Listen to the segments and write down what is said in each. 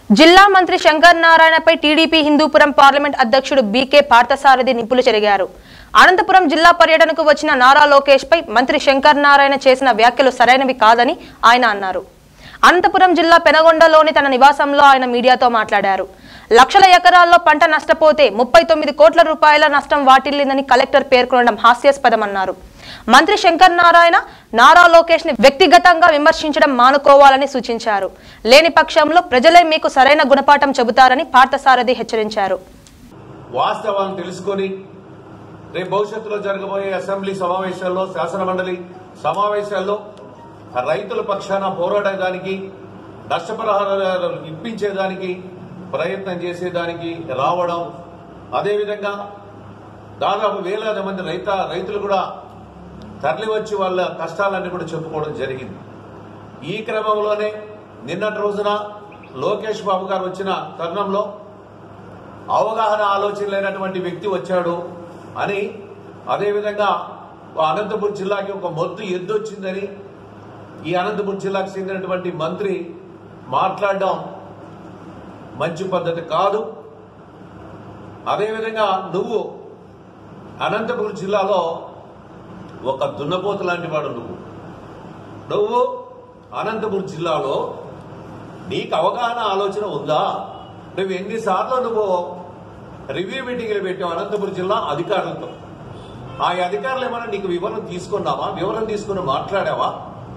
జిల్లా మంత్రి శంకర్ నారాయణపై టీడీపీ హిందూపురం పార్లమెంట్ అధ్యక్షుడు బీకే పార్థసారథి నిప్పులు చెరిగారు అనంతపురం జిల్లా పర్యటనకు వచ్చిన నారా లోకేష్ పై మంత్రి శంకర్ నారాయణ చేసిన వ్యాఖ్యలు సరైనవి కాదని ఆయన అన్నారు అనంతపురం జిల్లా పెనగొండలోని తన నివాసంలో ఆయన మీడియాతో మాట్లాడారు లక్షల ఎకరాల్లో పంట నష్టపోతే ముప్పై తొమ్మిది కోట్ల రూపాయల నష్టం వాటిల్లిందని కలెక్టర్ పేర్కొనడం హాస్యాస్పదమన్నారు మంత్రి శంకర్ నారాయణ నారా లోకేష్ ని వ్యక్తిగతంగా విమర్శించడం మానుకోవాలని సూచించారు లేని పక్షంలో ప్రజలే మీకు సరైన గుణపాఠం చెబుతారని పార్థసారథి హెచ్చరించారు వాస్తవాన్ని తెలుసుకొని రేపు భవిష్యత్తులో జరగబోయే అసెంబ్లీ సమావేశాల్లో శాసన మండలి సమావేశాల్లో రైతుల పక్షాన పోరాడడానికి నష్టపరిహారాలు ఇప్పించేదానికి ప్రయత్నం చేసేదానికి రావడం అదేవిధంగా దాదాపు వేలాది మంది రైత రైతులు కూడా తరలివచ్చి వాళ్ళ కష్టాలన్నీ కూడా చెప్పుకోవడం జరిగింది ఈ క్రమంలోనే నిన్నటి రోజున లోకేష్ బాబు గారు వచ్చిన తరుణంలో అవగాహన ఆలోచన లేనటువంటి వ్యక్తి వచ్చాడు అని అదేవిధంగా అనంతపురం జిల్లాకి ఒక మొద్దు ఎద్దు వచ్చిందని ఈ అనంతపురం జిల్లాకు చెందినటువంటి మంత్రి మాట్లాడడం మంచి పద్ధతి కాదు అదేవిధంగా నువ్వు అనంతపురం జిల్లాలో ఒక దున్నపోతు లాంటి వాడు నువ్వు నువ్వు అనంతపురం జిల్లాలో నీకు అవగాహన ఆలోచన ఉందా నువ్వు ఎన్నిసార్లు నువ్వు రివ్యూ మీటింగ్లు పెట్టావు అనంతపురం జిల్లా అధికారులతో ఆ అధికారులు ఏమైనా నీకు వివరణ తీసుకున్నావా వివరణ తీసుకుని మాట్లాడావా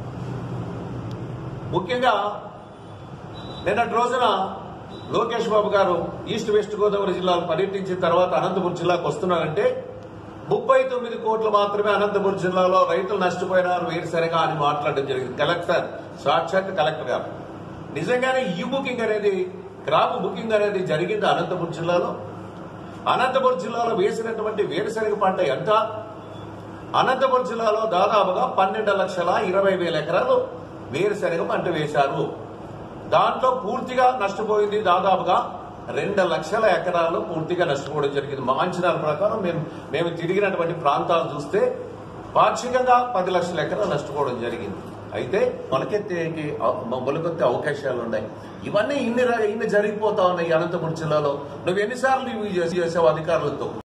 ముఖ్యంగా నిన్నటి రోజున లోకేష్ బాబు గారు ఈస్ట్ వెస్ట్ గోదావరి జిల్లాలో పర్యటించిన తర్వాత అనంతపురం జిల్లాకు వస్తున్నారంటే ముప్పై తొమ్మిది కోట్లు మాత్రమే అనంతపురం జిల్లాలో రైతులు నష్టపోయినారు వేరుసరిగా అని మాట్లాడడం జరిగింది కలెక్టర్ సాక్షాత్ కలెక్టర్ గారు నిజంగానే ఈ బుకింగ్ అనేది క్రాప్ బుకింగ్ అనేది జరిగింది అనంతపురం జిల్లాలో అనంతపురం జిల్లాలో వేసినటువంటి వేరుశనగ పంట ఎంత అనంతపురం జిల్లాలో దాదాపుగా పన్నెండు లక్షల ఇరవై వేల ఎకరాలు వేరుశనగ పంట వేశారు దాంట్లో పూర్తిగా నష్టపోయింది దాదాపుగా రెండు లక్షల ఎకరాలు పూర్తిగా నష్టపోవడం జరిగింది మా అంచనాల ప్రకారం మేము మేము తిరిగినటువంటి ప్రాంతాలు చూస్తే పాక్షికంగా పది లక్షల ఎకరాలు నష్టపోవడం జరిగింది అయితే మొలకెత్తేకి మొలకెత్తే అవకాశాలు ఉన్నాయి ఇవన్నీ ఇన్ని ర- ఇన్ని జరిగిపోతా ఉన్నాయి ఈ అనంతపురం జిల్లాలో నువ్వు ఎన్నిసార్లు ఇవి చేసావు అధికారులతో